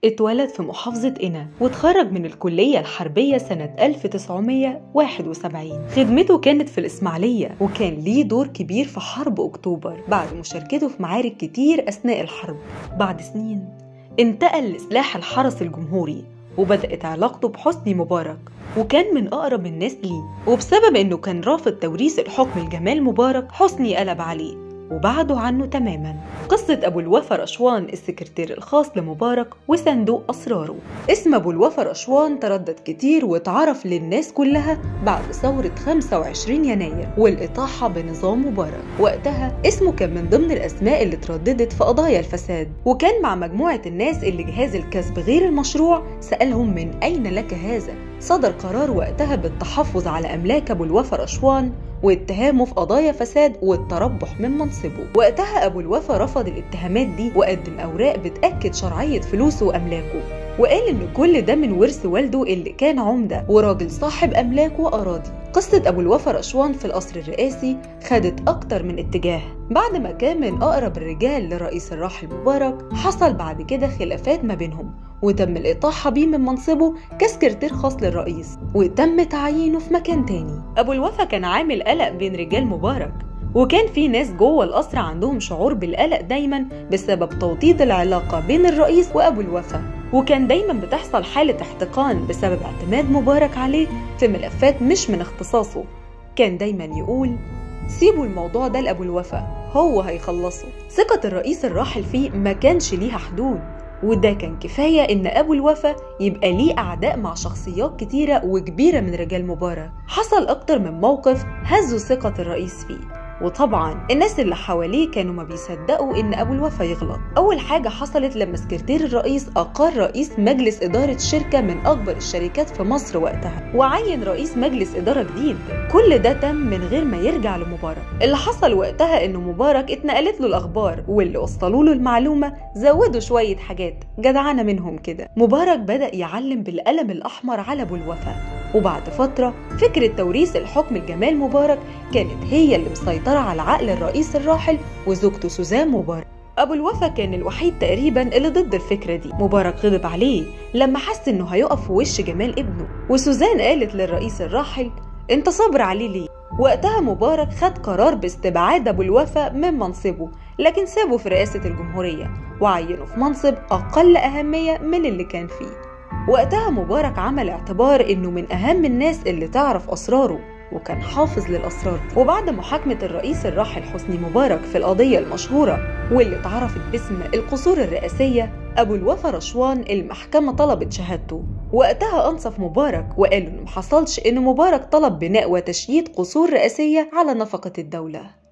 اتولد في محافظة قنا واتخرج من الكلية الحربية سنة 1971 خدمته كانت في الإسماعيلية وكان ليه دور كبير في حرب أكتوبر بعد مشاركته في معارك كتير أثناء الحرب بعد سنين انتقل لسلاح الحرس الجمهوري وبدأت علاقته بحسني مبارك وكان من أقرب الناس ليه وبسبب إنه كان رافض توريث الحكم لجمال مبارك حسني قلب عليه وبعدوا عنه تماما قصة أبو الوفا رشوان السكرتير الخاص لمبارك وصندوق أسراره اسم أبو الوفا رشوان تردد كتير واتعرف للناس كلها بعد ثورة 25 يناير والإطاحة بنظام مبارك وقتها اسمه كان من ضمن الأسماء اللي ترددت في قضايا الفساد وكان مع مجموعة الناس اللي جهاز الكسب غير المشروع سألهم من أين لك هذا صدر قرار وقتها بالتحفظ على أملاك أبو الوفا رشوان واتهامه في قضايا فساد والتربح من منصبه وقتها أبو الوفا رفض الاتهامات دي وقدم أوراق بتأكد شرعية فلوسه وأملاكه وقال إن كل ده من ورث والده اللي كان عمدة وراجل صاحب أملاك وأراضي قصة أبو الوفا رشوان في القصر الرئاسي خدت أكتر من اتجاه بعد ما كان من أقرب الرجال للرئيس الراحل مبارك حصل بعد كده خلافات ما بينهم وتم الإطاحة بيه من منصبه كسكرتير خاص للرئيس وتم تعيينه في مكان تاني أبو الوفا كان عامل قلق بين رجال مبارك وكان في ناس جوه القصر عندهم شعور بالقلق دايما بسبب توطيد العلاقة بين الرئيس وأبو الوفا وكان دايما بتحصل حالة احتقان بسبب اعتماد مبارك عليه في ملفات مش من اختصاصه كان دايما يقول سيبوا الموضوع ده لأبو الوفا هو هيخلصه ثقة الرئيس الراحل فيه ما كانش ليها حدود وده كان كفاية إن أبو الوفا يبقى ليه أعداء مع شخصيات كتيرة وكبيرة من رجال مبارك حصل أكتر من موقف هزوا ثقة الرئيس فيه وطبعا الناس اللي حواليه كانوا ما بيصدقوا ان ابو الوفا يغلط اول حاجه حصلت لما سكرتير الرئيس اقر رئيس مجلس اداره شركه من اكبر الشركات في مصر وقتها وعين رئيس مجلس اداره جديد كل ده تم من غير ما يرجع لمبارك اللي حصل وقتها انه مبارك اتنقلت له الاخبار واللي وصلوا له المعلومه زودوا شويه حاجات جدعانه منهم كده مبارك بدا يعلم بالقلم الاحمر على ابو الوفا وبعد فترة فكرة توريث الحكم لجمال مبارك كانت هي اللي مسيطرة على عقل الرئيس الراحل وزوجته سوزان مبارك أبو الوفا كان الوحيد تقريبا اللي ضد الفكرة دي مبارك غضب عليه لما حس إنه هيقف في وش جمال ابنه وسوزان قالت للرئيس الراحل أنت صابر عليه ليه؟ وقتها مبارك خد قرار باستبعاد أبو الوفا من منصبه لكن سابه في رئاسة الجمهورية وعينه في منصب أقل أهمية من اللي كان فيه وقتها مبارك عمل اعتبار انه من اهم الناس اللي تعرف اسراره وكان حافظ للأسرار دي وبعد محاكمة الرئيس الراحل حسني مبارك في القضية المشهورة واللي اتعرفت باسم القصور الرئاسية أبو الوفا رشوان المحكمة طلبت شهادته وقتها أنصف مبارك وقالوا إنه محصلش إن مبارك طلب بناء وتشييد قصور رئاسية على نفقة الدولة